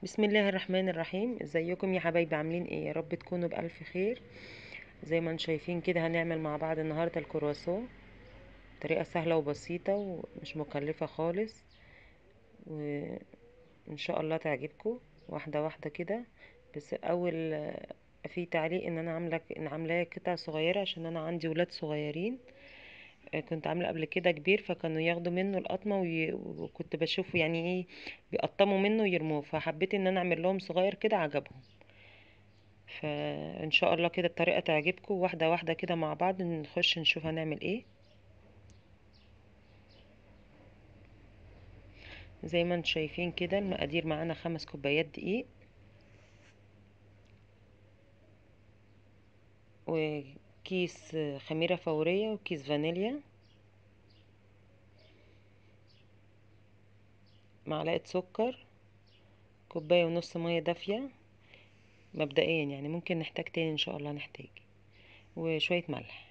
بسم الله الرحمن الرحيم ازيكم يا حبايبي عاملين ايه يا رب تكونوا بألف خير زي ما انتم شايفين كده هنعمل مع بعض النهارده الكرواسون طريقة سهلة وبسيطة ومش مكلفة خالص وان شاء الله تعجبكم واحدة واحدة كده بس اول في تعليق ان انا عامله ان عاملاها قطع صغيره عشان انا عندي ولاد صغيرين كنت عامله قبل كده كبير فكانوا ياخدوا منه القطمه وي... وكنت بشوف يعني ايه بيقطموا منه ويرموه فحبيت ان انا اعمل لهم صغير كده عجبهم فان شاء الله كده الطريقه تعجبكم واحده واحده كده مع بعض نخش نشوف هنعمل ايه زي ما انتم شايفين كده المقادير معانا خمس كوبايات دقيق وكيس خميرة فورية وكيس فانيليا معلقة سكر كوباية ونص مية دافية مبدئيا يعني ممكن نحتاج تاني ان شاء الله نحتاج وشوية ملح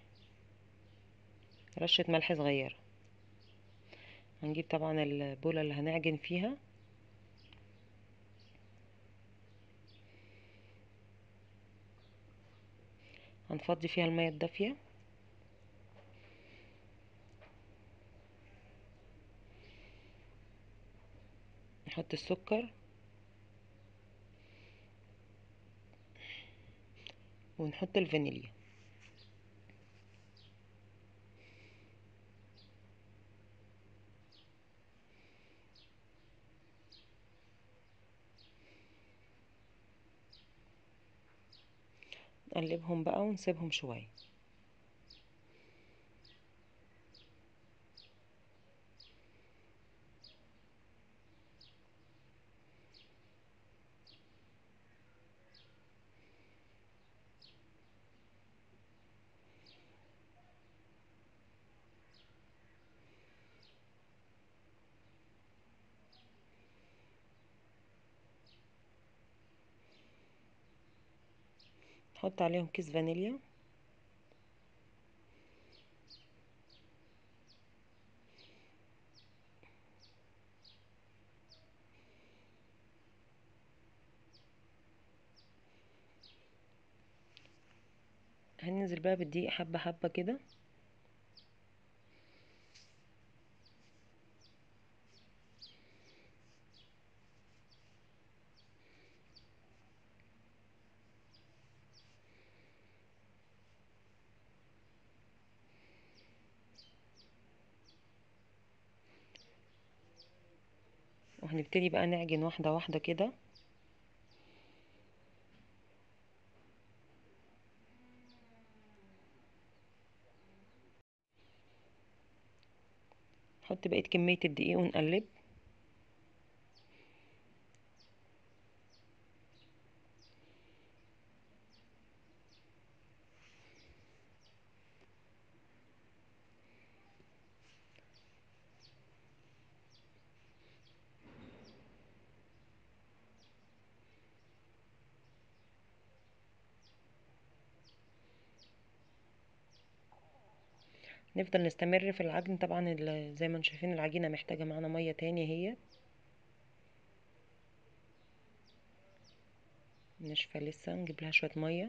رشة ملح صغيرة هنجيب طبعا البولة اللي هنعجن فيها هنفضي فيها المية الدافية نحط السكر ونحط الفانيليا نقلبهم بقى ونسيبهم شويه نحط عليهم كيس فانيليا هننزل بقى بالدقيق حبة حبة كده وهنبتدي بقى نعجن واحدة واحدة كده نحط بقية كمية الدقيق ونقلب نفضل نستمر في العجن طبعا زي ما انتم شايفين العجينه محتاجه معانا ميه تاني هي ناشفه لسه نجيب لها شويه ميه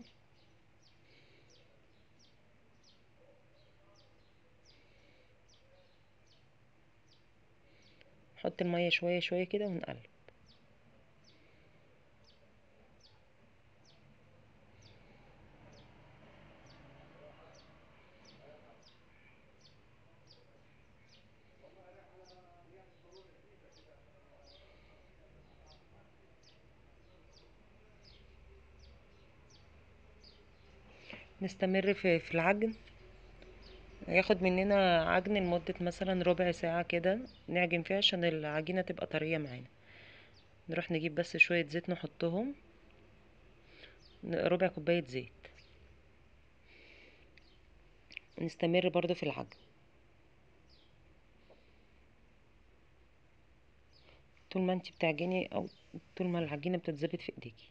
نحط الميه شويه شويه كده ونقلب نستمر في في العجن هياخد مننا عجن لمدة مثلا ربع ساعة كده نعجن فيها عشان العجينة تبقى طرية معانا نروح نجيب بس شوية زيت نحطهم ربع كوباية زيت نستمر برضو في العجن طول ما انت بتعجني او طول ما العجينة بتتظبط في ايديكي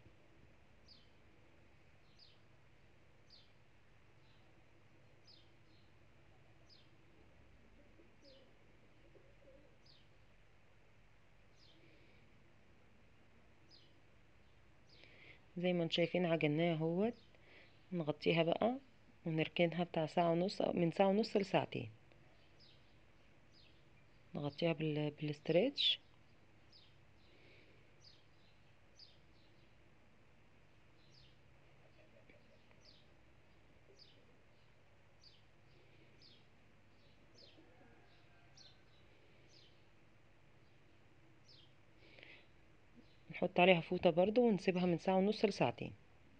زي ما انتم شايفين عجناها اهوت نغطيها بقى ونركنها بتاع ساعة ونص أو من ساعة ونص لساعتين نغطيها بال... بالاسترتش نحط عليها فوطة برضو ونسيبها من ساعة ونص لساعتين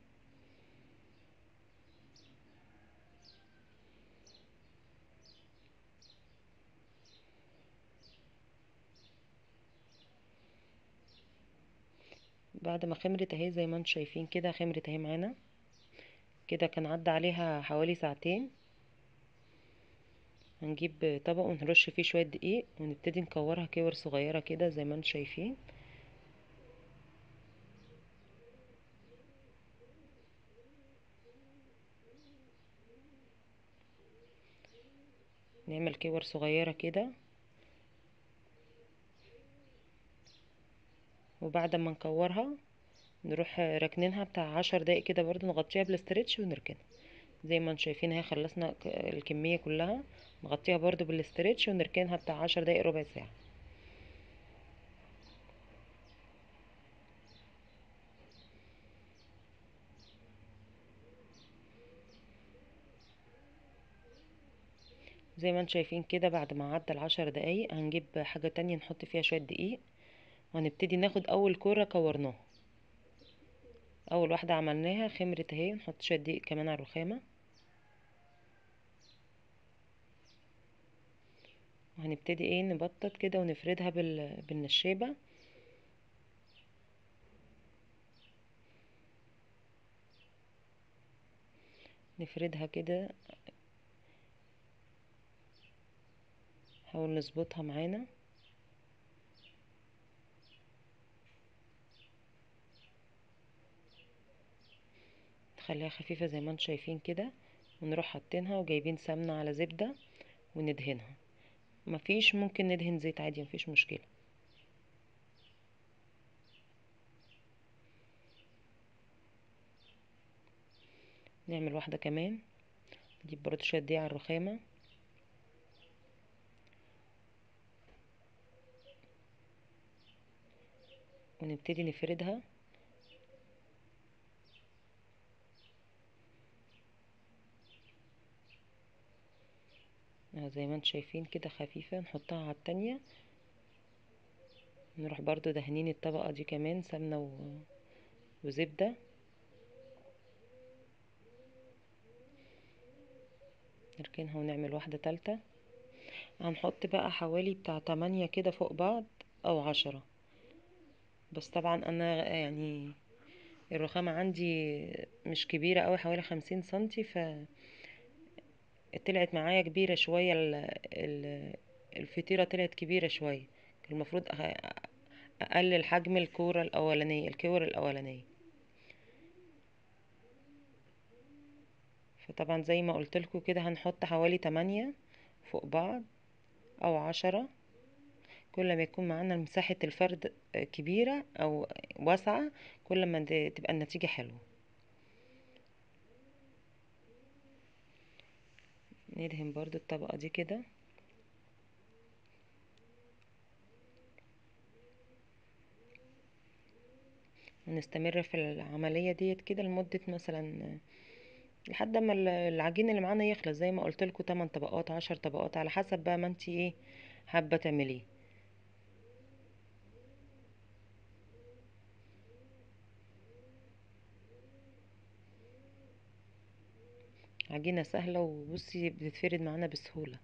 بعد ما خمرت اهي زي ما انتم شايفين كده خمرت اهي معانا كده كان عدى عليها حوالي ساعتين هنجيب طبق ونرش فيه شوية دقيق ونبتدي نكورها كور صغيرة كده زي ما انتم شايفين نعمل كور صغيرة كده وبعد ما نكورها نروح راكنينها بتاع عشر دقايق كده برضو نغطيها بالاسترتش ونركنها زي ما انتم شايفين اهي خلصنا الكمية كلها نغطيها برضو بالاسترتش ونركنها بتاع عشر دقايق ربع ساعة زي ما انتم شايفين كده بعد ما عدى العشر دقايق هنجيب حاجة تانية نحط فيها شوية دقيق وهنبتدي ناخد اول كرة كورناها اول واحدة عملناها خمرت اهي نحط شوية دقيق كمان على الرخامة وهنبتدي ايه نبطط كده ونفردها بال... بالنشابة نفردها كده نحاول نظبطها معانا نخليها خفيفة زي ما انتم شايفين كده ونروح حاطينها وجايبين سمنة على زبدة وندهنها مفيش ممكن ندهن زيت عادي مفيش مشكلة نعمل واحدة كمان نجيب برضو شوية دقيق على الرخامة ونبتدي نفردها زي ما انتم شايفين كده خفيفة نحطها على التانية نروح برضو دهنين الطبقة دي كمان سمنة و... وزبدة نركنها ونعمل واحدة تالتة هنحط بقى حوالي بتاع تمانية كده فوق بعض او عشرة بس طبعا انا يعني الرخامة عندي مش كبيرة اوي حوالي خمسين سنتي ف طلعت معايا كبيرة شوية ال... ال... الفطيرة طلعت كبيرة شوية كان المفروض اقلل حجم الكورة الاولانية الكور الاولانية فطبعا زي ما قلت لكم كده هنحط حوالي تمانية فوق بعض او عشرة كل ما يكون معانا مساحة الفرد كبيرة او واسعة كل ما تبقى النتيجة حلوة ندهن برضو الطبقة دي كده ونستمر في العملية ديت كده لمدة مثلا لحد ما العجين اللي معانا يخلص زي ما قلت لكم 8 طبقات 10 طبقات على حسب بقى ما انتي ايه حابة تعمليه عجينة سهلة وبصي بتتفرد معانا بسهولة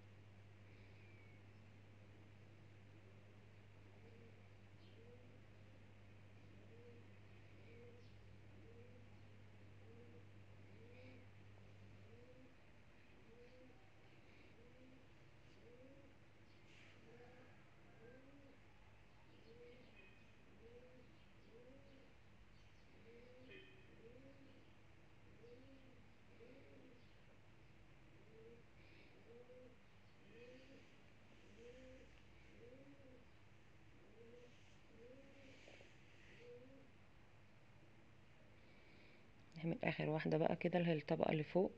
نعمل اخر واحدة بقى كده اللي هي الطبقة اللي فوق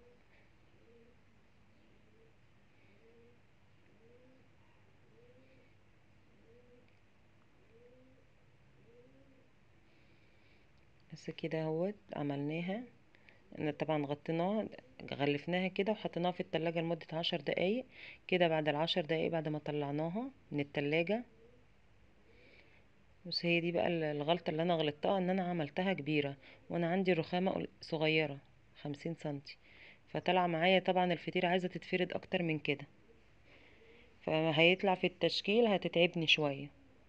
بس كده اهوت عملناها إن طبعا غطيناها غلفناها كده وحطيناها في التلاجة لمدة عشر دقايق كده بعد العشر دقايق بعد ما طلعناها من التلاجة بس هي دي بقى ال- الغلطة اللي انا غلطتها ان انا عملتها كبيرة وانا عندي رخامة قل- صغيرة خمسين سنتي فطلع معايا طبعا الفطيرة عايزة تتفرد اكتر من كده فهيطلع في التشكيل هتتعبني شوية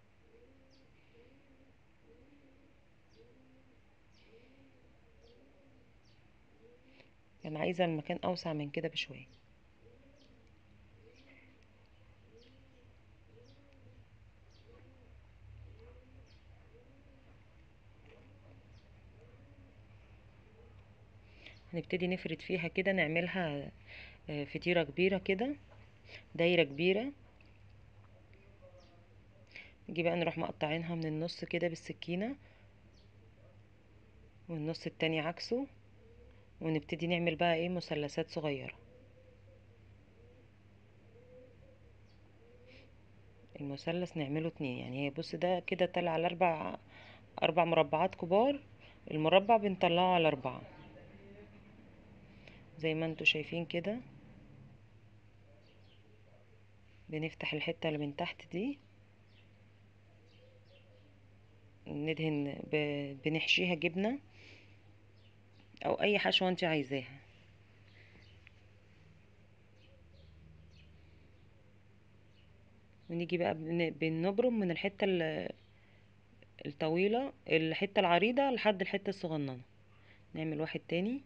انا عايزة المكان اوسع من كده بشوية هنبتدي نفرد فيها كده نعملها آه، فطيرة كبيرة كده دايرة كبيرة نيجي بقى نروح مقطعينها من النص كده بالسكينة والنص التاني عكسه ونبتدي نعمل بقى ايه مثلثات صغيرة المثلث نعمله اتنين يعني هي بص ده كده طلع على اربع اربع مربعات كبار المربع بنطلعه على اربعة زي ما انتوا شايفين كده بنفتح الحتة اللي من تحت دي ندهن ب... بنحشيها جبنة او اي حشوة انت عايزاها ونيجي بقى بن... بنبرم من الحتة ال- الطويلة الحتة العريضة لحد الحتة الصغننة نعمل واحد تاني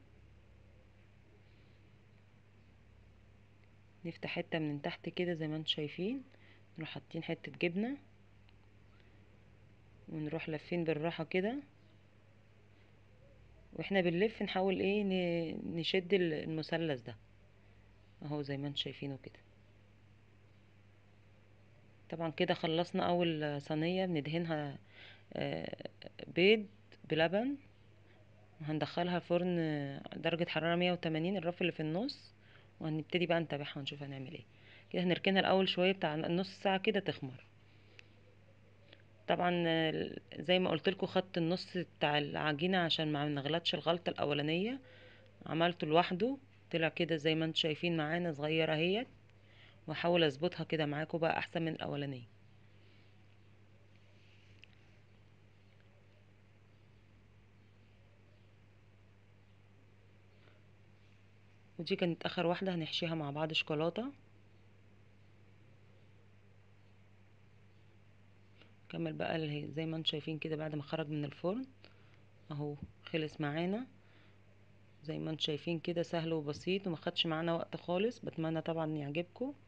نفتح حتة من تحت كده زي ما انتم شايفين نروح حاطين حتة جبنة ونروح لافين بالراحة كده واحنا بنلف نحاول ايه ن- نشد ال- المثلث ده اهو زي ما انتم شايفينه كده طبعا كده خلصنا اول صينية بندهنها آه، بيض بلبن وهندخلها فرن آه، درجة حرارة 180 الرف اللي في النص وهنبتدي بقى نتابعها ونشوف هنعمل ايه كده هنركنها الاول شوية بتاع نص ساعة كده تخمر طبعا آه، زي ما قلت لكم خدت النص بتاع العجينة عشان ما نغلطش الغلطة الاولانية عملته لوحده طلع كده زي ما انتم شايفين معانا صغيرة اهيت واحاول اظبطها كده معاكم بقى احسن من الاولانية ودي كانت اخر واحدة هنحشيها مع بعض شوكولاتة كمل بقى اللي هي زي ما انتم شايفين كده بعد ما خرج من الفرن اهو خلص معانا زي ما انتم شايفين كده سهل وبسيط وما خدش معانا وقت خالص بتمنى طبعا يعجبكم